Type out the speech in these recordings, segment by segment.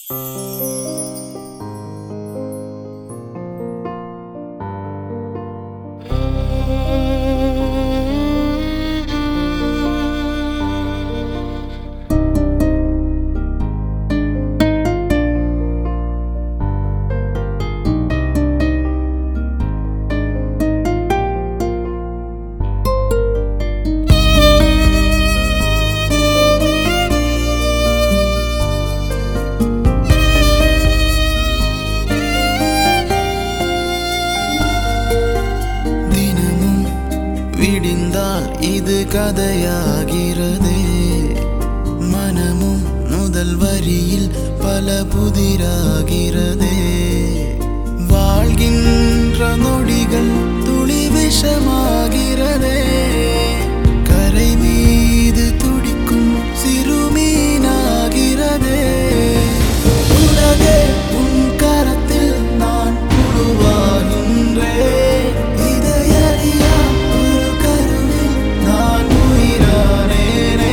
தினமும் விடிந்தால் இது கதையாகிறதே மனமும் முதல் வரியில் பல புதிராகிறதே வாழ்கின்ற நொடிகள் துளி விஷமாகிறதே கரை மீது துடிக்கும் சிறுமீனாகிறதே உலகே உன் கரத்தில் நான் புழுவாகின்றேன் இதை அறியா ஒரு கருவில் நான் உயிரானேனே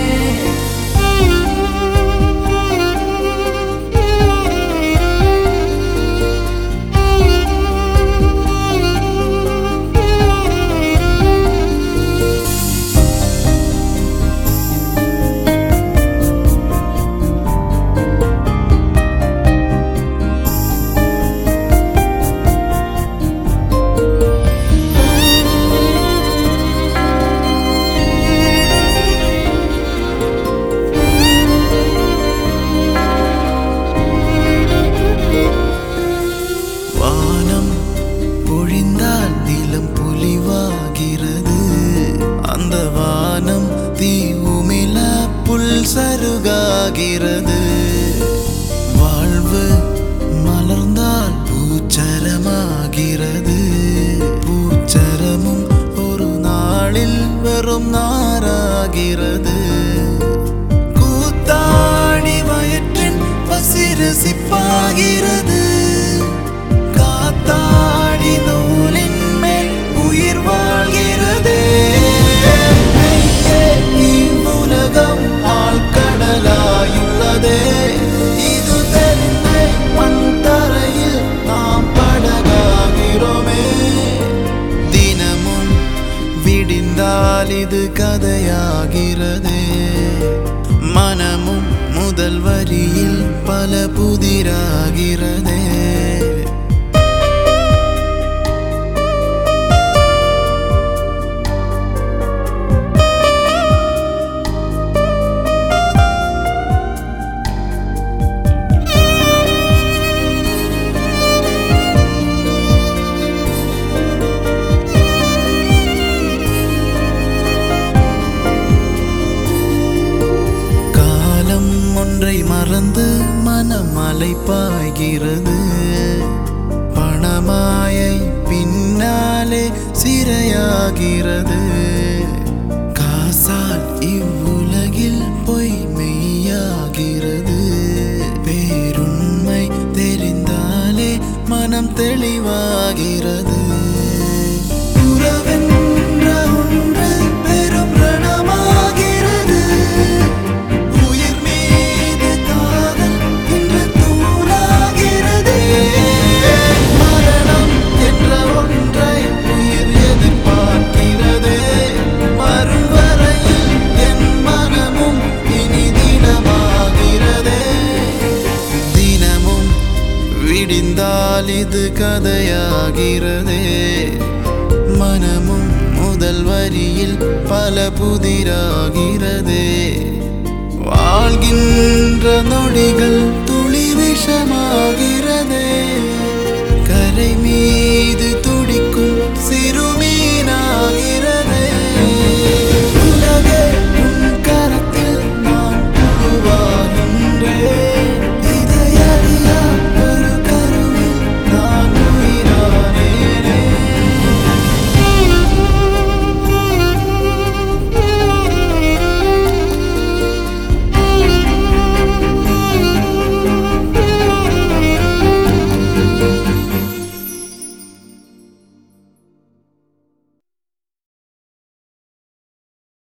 வானம் பொழிந்தால் நிலம் புலிவாகிறது அந்த வானம் தீ உமிழ புல் சருகாகிறது வாழ்வு மலர்ந்தால் பூச்சரமாகிறது பூச்சரமும் ஒரு நாளில் வெறும் நாராகிறது கூத்தாடி வயிற்றின் பசிரசிப்பாகிறது காத்தாடி நூலின் மேல் உயிர் வாழ்கிறதே ஐயே, இவ்வுலகம் ஆழ்கடலாயுள்ளதே இது தெரிந்தே மண் தரையில் நாம் படகாகிறோமே தினமும் விடிந்தால் இது கதையாகிறதே மனமும் முதல் வரியில் பல புதிராகிறதே காலம் ஒன்றை மறந்து மனம் அலைப்பாய்கிறது பணமாயை பின்னாலே சிறையாகிறது காசால் இவ்வுலகில் பொய் மெய்யாகிறது பேருண்மை தெரிந்தாலே மனம் தெளிவாகிறது உறவென்ற ஒன்று பெரும் ரணமாகிறது உயிர் மீது காதல் இன்று தூளாகிறதே மரணம் என்ற ஒன்றை உயிர் எதிர்பார்க்கிறதே வரும் வரையில் என் மனமும் இனி தினமாகிறதே தினமும் விடிந்தால் இது கதையாகிறதே மனமும் முதல் வரியில் பல புதிராகிறதே வாழ்கின்ற நொடிகள் துளி விஷமாகிறதே